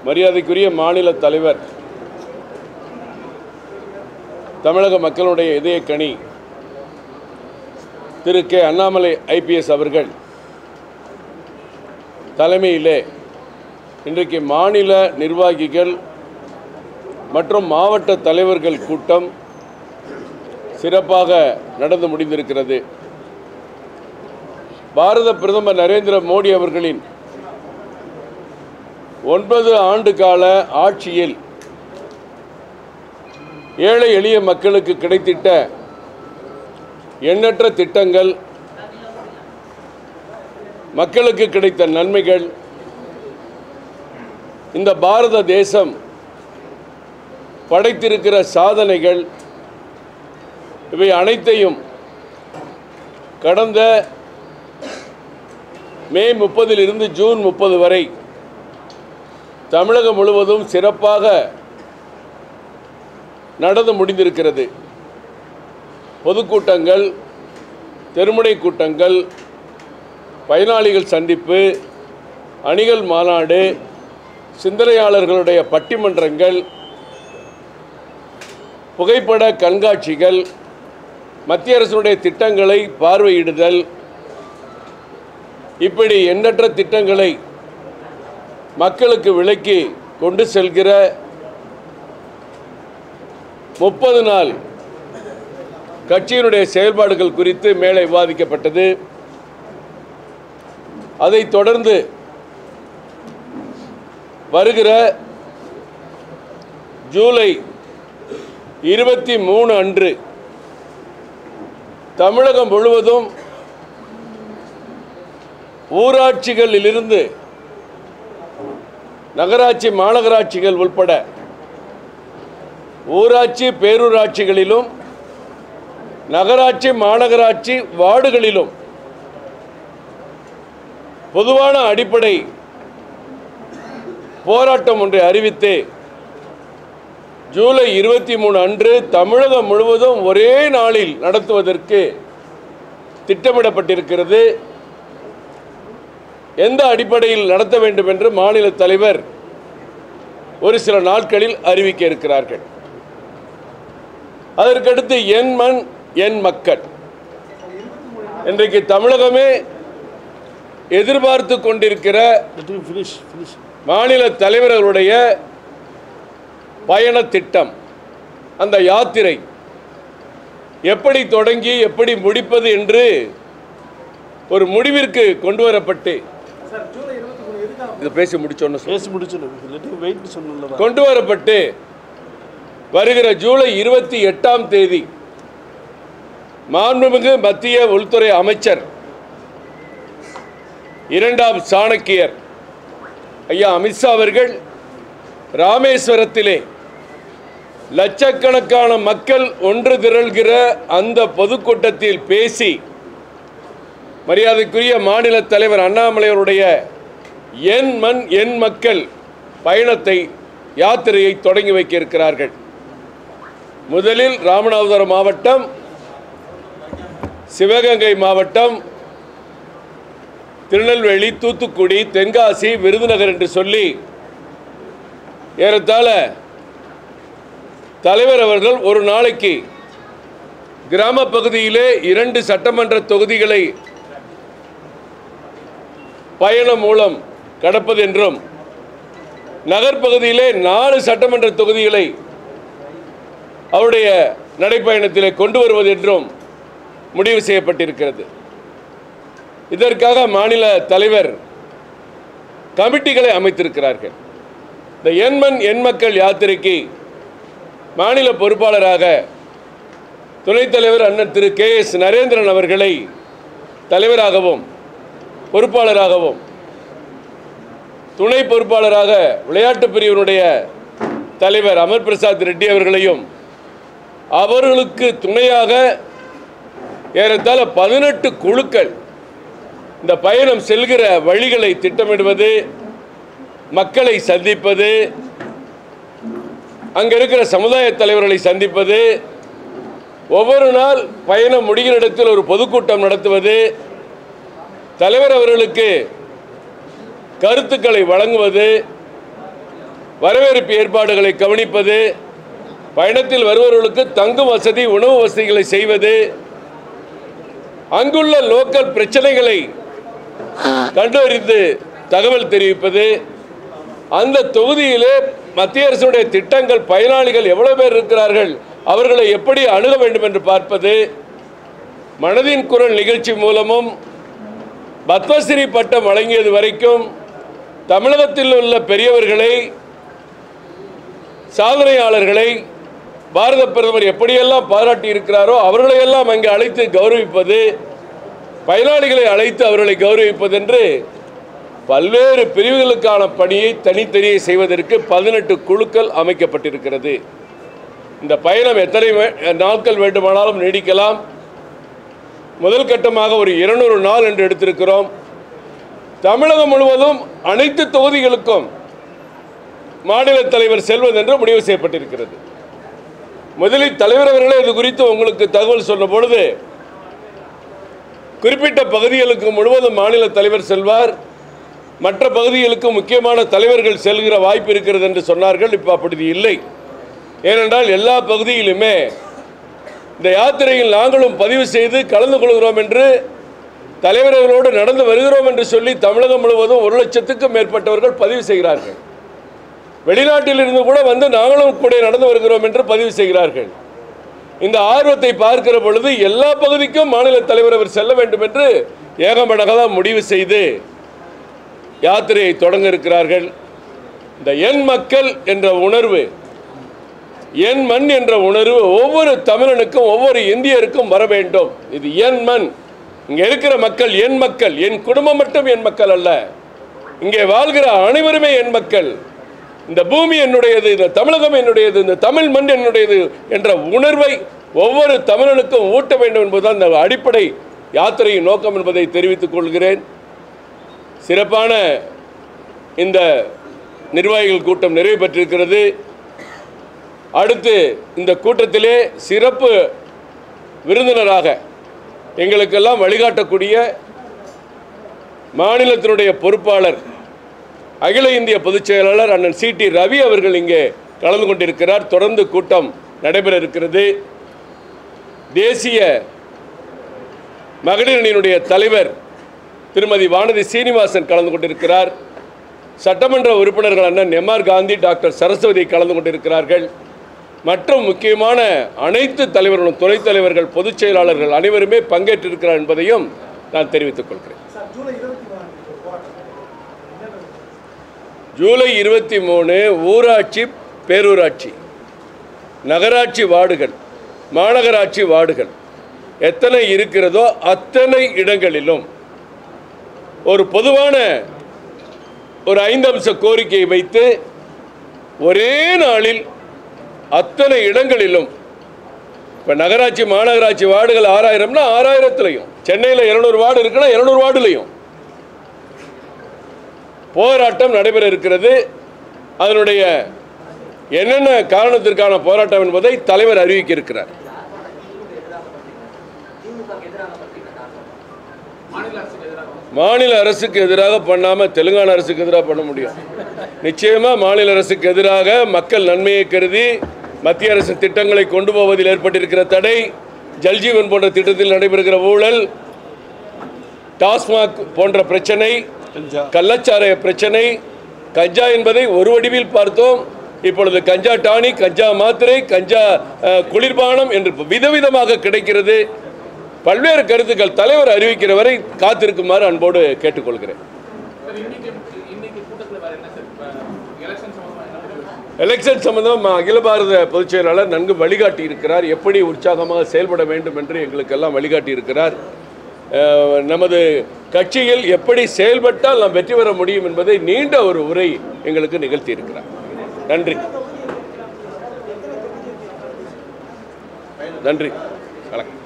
மரியாதைக்குரிய மாநில தலைவர் தமிழக மக்களுடைய இதயக்கனி திரு கே அண்ணாமலை ஐபிஎஸ் அவர்கள் தலைமையிலே இன்றைக்கு மாநில நிர்வாகிகள் மற்றும் மாவட்ட தலைவர்கள் கூட்டம் சிறப்பாக நடந்து முடிந்திருக்கிறது பாரத பிரதமர் நரேந்திர மோடி அவர்களின் ஒன்பது ஆண்டு கால ஆட்சியில் ஏழை எளிய மக்களுக்கு கிடைத்திட்ட எண்ணற்ற திட்டங்கள் மக்களுக்கு கிடைத்த நன்மைகள் இந்த பாரத தேசம் படைத்திருக்கிற சாதனைகள் இவை அனைத்தையும் கடந்த மே முப்பதிலிருந்து ஜூன் முப்பது வரை தமிழகம் முழுவதும் சிறப்பாக நடந்து முடிந்திருக்கிறது பொதுக்கூட்டங்கள் தெருமுனை கூட்டங்கள் பயனாளிகள் சந்திப்பு அணிகள் மாநாடு சிந்தனையாளர்களுடைய பட்டிமன்றங்கள் புகைப்பட கண்காட்சிகள் மத்திய அரசுடைய திட்டங்களை பார்வையிடுதல் இப்படி எண்ணற்ற திட்டங்களை மக்களுக்கு விலக்கி கொண்டு செல்கிற முப்பது நாள் கட்சியினுடைய செயல்பாடுகள் குறித்து மேலே விவாதிக்கப்பட்டது அதைத் தொடர்ந்து வருகிற ஜூலை இருபத்தி மூணு அன்று தமிழகம் முழுவதும் ஊராட்சிகளிலிருந்து நகராட்சி மாநகராட்சிகள் உட்பட ஊராட்சி பேரூராட்சிகளிலும் நகராட்சி மாநகராட்சி வார்டுகளிலும் பொதுவான அடிப்படை போராட்டம் ஒன்றை அறிவித்து ஜூலை இருபத்தி மூணு அன்று தமிழகம் முழுவதும் ஒரே நாளில் நடத்துவதற்கு திட்டமிடப்பட்டிருக்கிறது எந்த அடிப்படையில் நடத்த வேண்டும் என்று மாநில தலைவர் ஒரு சில நாட்களில் அறிவிக்க இருக்கிறார்கள் அதற்கடுத்து என் மண் என் மக்கள் இன்றைக்கு தமிழகமே எதிர்பார்த்து கொண்டிருக்கிற Let him finish, finish. மாநில தலைவர்களுடைய பயண திட்டம் அந்த யாத்திரை எப்படி தொடங்கி எப்படி முடிப்பது என்று ஒரு முடிவிற்கு கொண்டு வரப்பட்டு இது பேசி முடிச்சோன்னு சொல்லு. பேசி முடிச்சிடு லெட் him வெயிட் சொன்னல கொண்டு வரப்பட்டு வருகிற ஜூலை இருபத்தி எட்டாம் தேதி மாண்புமிகு மத்திய உள்துறை அமைச்சர் இரண்டாம் சாணக்கியர் ஐயா அமித்ஷா அவர்கள் ராமேஸ்வரத்திலே லட்சக்கணக்கான மக்கள் ஒன்று திரள்கிற அந்த பொதுக்கூட்டத்தில் பேசி மரியாதைக்குரிய மாநில தலைவர் அண்ணாமலையருடைய என் மண் என் மக்கள் பயணத்தை யாத்திரையை தொடங்கி வைக்க இருக்கிறார்கள் முதலில் ராமநாதபுரம் மாவட்டம் சிவகங்கை மாவட்டம் திருநெல்வேலி தூத்துக்குடி தென்காசி விருதுநகர் என்று சொல்லி ஏறத்தாழ தலைவர் அவர்கள் ஒரு நாளைக்கு கிராம பகுதியிலே இரண்டு சட்டமன்ற தொகுதிகளை பயணம் மூலம் கடப்பது என்றும் நகர்ப்பகுதியிலே நாலு சட்டமன்ற தொகுதிகளை அவருடைய நடைப்பயணத்திலே கொண்டு வருவது என்றும் முடிவு செய்யப்பட்டிருக்கிறது இதற்காக மாநில தலைவர் கமிட்டிகளை அமைத்திருக்கிறார்கள் இந்த எண்மண் எண்மக்கள் யாத்திரைக்கு மாநில பொறுப்பாளராக துணைத் தலைவர் அண்ணன் திரு கே எஸ் நரேந்திரன் அவர்களை தலைவராகவும் பொறுப்பாளராகவும் துணை பொறுப்பாளராக விளையாட்டு பிரிவினுடைய தலைவர் அமர் பிரசாத் ரெட்டி அவர்களையும் அவர்களுக்கு துணையாக ஏறத்தாழ பதினெட்டு குழுக்கள் இந்த பயணம் செல்கிற வழிகளை திட்டமிடுவது மக்களை சந்திப்பது அங்கே இருக்கிற சமுதாய தலைவர்களை சந்திப்பது ஒவ்வொரு நாள் பயணம் முடிகிற இடத்தில் ஒரு பொதுக்கூட்டம் நடத்துவது தலைவர் அவர்களுக்கு கருத்துக்களை வழங்குவது வரவேற்பு ஏற்பாடுகளை கவனிப்பது பயணத்தில் வருபவர்களுக்கு தங்கும் வசதி உணவு வசதிகளை செய்வது அங்குள்ள லோக்கல் பிரச்சனைகளை கண்டறிந்து தகவல் தெரிவிப்பது அந்த தொகுதியிலே மத்திய அரசுடைய திட்டங்கள் பயனாளிகள் எவ்வளவு பேர் இருக்கிறார்கள் அவர்களை எப்படி அணுக வேண்டும் என்று பார்ப்பது மனதின் குரல் நிகழ்ச்சி மூலமும் பத்மஸ்ரீ பட்டம் வழங்கியது வரைக்கும் தமிழகத்தில் உள்ள பெரியவர்களை சாதனையாளர்களை பாரத பிரதமர் எப்படியெல்லாம் பாராட்டி இருக்கிறாரோ அவர்களையெல்லாம் அங்கே அழைத்து கௌரவிப்பது பயனாளிகளை அழைத்து அவர்களை கௌரவிப்பது என்று பல்வேறு பிரிவுகளுக்கான பணியை தனித்தனியே செய்வதற்கு பதினெட்டு குழுக்கள் அமைக்கப்பட்டிருக்கிறது இந்த பயணம் எத்தனை வே- நாட்கள் வேண்டுமானாலும் நீடிக்கலாம் முதல் கட்டமாக ஒரு இருநூறு நாள் என்று எடுத்திருக்கிறோம் தமிழகம் முழுவதும் அனைத்து தொகுதிகளுக்கும் மாநில தலைவர் செல்வது என்று முடிவு செய்யப்பட்டிருக்கிறது முதலில் தலைவர் அவர்களே இது குறித்து உங்களுக்கு தகவல் சொன்ன பொழுது குறிப்பிட்ட பகுதிகளுக்கு முழுவதும் மாநில தலைவர் செல்வார் மற்ற பகுதிகளுக்கு முக்கியமான தலைவர்கள் செல்கிற வாய்ப்பு இருக்கிறது என்று சொன்னார்கள் இப்போ அப்படி இல்லை ஏனென்றால் எல்லா பகுதியிலுமே இந்த யாத்திரையில் நாங்களும் பதிவு செய்து கலந்து கொள்கிறோம் என்று தலைவர்களோடு நடந்து வருகிறோம் என்று சொல்லி தமிழகம் முழுவதும் ஒரு லட்சத்துக்கும் மேற்பட்டவர்கள் பதிவு செய்கிறார்கள் வெளிநாட்டில் இருந்து கூட வந்து நாங்களும் கூட நடந்து வருகிறோம் என்று பதிவு செய்கிறார்கள் இந்த ஆர்வத்தை பார்க்கிற பொழுது எல்லா பகுதிக்கும் மாநில தலைவர் அவர் செல்ல வேண்டும் என்று ஏகமனதாக முடிவு செய்து யாத்திரையை தொடங்க இருக்கிறார்கள் இந்த என் மக்கள் என்ற உணர்வு என் மண் என்ற உணர்வு ஒவ்வொரு தமிழனுக்கும் ஒவ்வொரு இந்தியருக்கும் வர வேண்டும் இது என் மண் இங்கே இருக்கிற மக்கள் என் மக்கள் என் குடும்பம் மட்டும் என் மக்கள் அல்ல இங்கே வாழ்கிற அனைவருமே என் மக்கள் இந்த பூமி என்னுடையது இந்த தமிழகம் என்னுடையது இந்த தமிழ் மண் என்னுடையது என்ற உணர்வை ஒவ்வொரு தமிழனுக்கும் ஊட்ட வேண்டும் என்பதுதான் இந்த அடிப்படை யாத்திரையின் நோக்கம் என்பதை தெரிவித்துக் கொள்கிறேன் சிறப்பான இந்த நிர்வாகிகள் கூட்டம் நிறைவு பெற்றிருக்கிறது அடுத்து இந்த கூட்டத்திலே சிறப்பு விருந்தினராக எங்களுக்கெல்லாம் வழிகாட்டக்கூடிய மாநிலத்தினுடைய பொறுப்பாளர் அகில இந்திய பொதுச் செயலாளர் அண்ணன் சி டி ரவி அவர்கள் இங்கே கலந்து கொண்டிருக்கிறார் தொடர்ந்து கூட்டம் நடைபெற இருக்கிறது தேசிய மகளிர் அணியினுடைய தலைவர் திருமதி வானதி சீனிவாசன் கலந்து கொண்டிருக்கிறார் சட்டமன்ற உறுப்பினர்கள் அண்ணன் எம்ஆர் காந்தி டாக்டர் சரஸ்வதி கலந்து கொண்டிருக்கிறார்கள் மற்றும் முக்கியமான அனைத்து தலைவர்களும் துணைத் தலைவர்கள் பொதுச் செயலாளர்கள் அனைவருமே பங்கேற்றிருக்கிறார் என்பதையும் நான் தெரிவித்துக் கொள்கிறேன் ஜூலை இருபத்தி மூணு ஊராட்சி பேரூராட்சி நகராட்சி வார்டுகள் மாநகராட்சி வார்டுகள் எத்தனை இருக்கிறதோ அத்தனை இடங்களிலும் ஒரு பொதுவான ஒரு ஐந்து அம்ச கோரிக்கையை வைத்து ஒரே நாளில் அத்தனை இடங்களிலும் இப்போ நகராட்சி மாநகராட்சி வார்டுகள் ஆறாயிரம்னா ஆறாயிரத்துலையும் சென்னையில் இருநூறு வார்டு இருக்குன்னா இருநூறு வார்டுலையும் போராட்டம் நடைபெற இருக்கிறது அதனுடைய என்னென்ன காரணத்திற்கான போராட்டம் என்பதை தலைவர் அறிவிக்க இருக்கிறார் மாநில அரசுக்கு எதிராக பண்ணாம தெலுங்கானா அரசுக்கு எதிராக பண்ண முடியும் நிச்சயமா மாநில அரசுக்கு எதிராக மக்கள் நன்மையை கருதி மத்திய அரசு திட்டங்களை கொண்டு போவதில் ஏற்பட்டிருக்கிற தடை ஜல்ஜீவன் போன்ற திட்டத்தில் நடைபெறுகிற ஊழல் டாஸ்மாக் போன்ற பிரச்சனை கஞ்சா கள்ளச்சாராய பிரச்சனை கஞ்சா என்பதை ஒரு வடிவில் பார்த்தோம் இப்பொழுது கஞ்சா டானி கஞ்சா மாத்திரை கஞ்சா அஹ், குளிர்பானம் என்று விதவிதமாக கிடைக்கிறது பல்வேறு கருத்துக்கள் தலைவர் அறிவிக்கிற வரை காத்திருக்குமாறு அன்போடு கேட்டுக்கொள்கிறேன் சார் இன்னைக்கு இன்னைக்கு கூட்டத்தில் வேற என்ன சார் இப்போ எலெக்ஷன் சம்பந்தமா என்ன முடிவு? எலெக்ஷன் சம்பந்தம் அகில பாரத பொதுச் செயலாளர் நன்கு வழிகாட்டி இருக்கிறார் எப்படி உற்சாகமாக செயல்பட வேண்டும் என்று எங்களுக்கெல்லாம் வழிகாட்டி இருக்கிறார் அஹ், நமது கட்சியில் எப்படி செயல்பட்டால் நாம் வெற்றி பெற முடியும் என்பதை நீண்ட ஒரு உரை எங்களுக்கு நிகழ்த்தி இருக்கிறார் நன்றி நன்றி வணக்கம்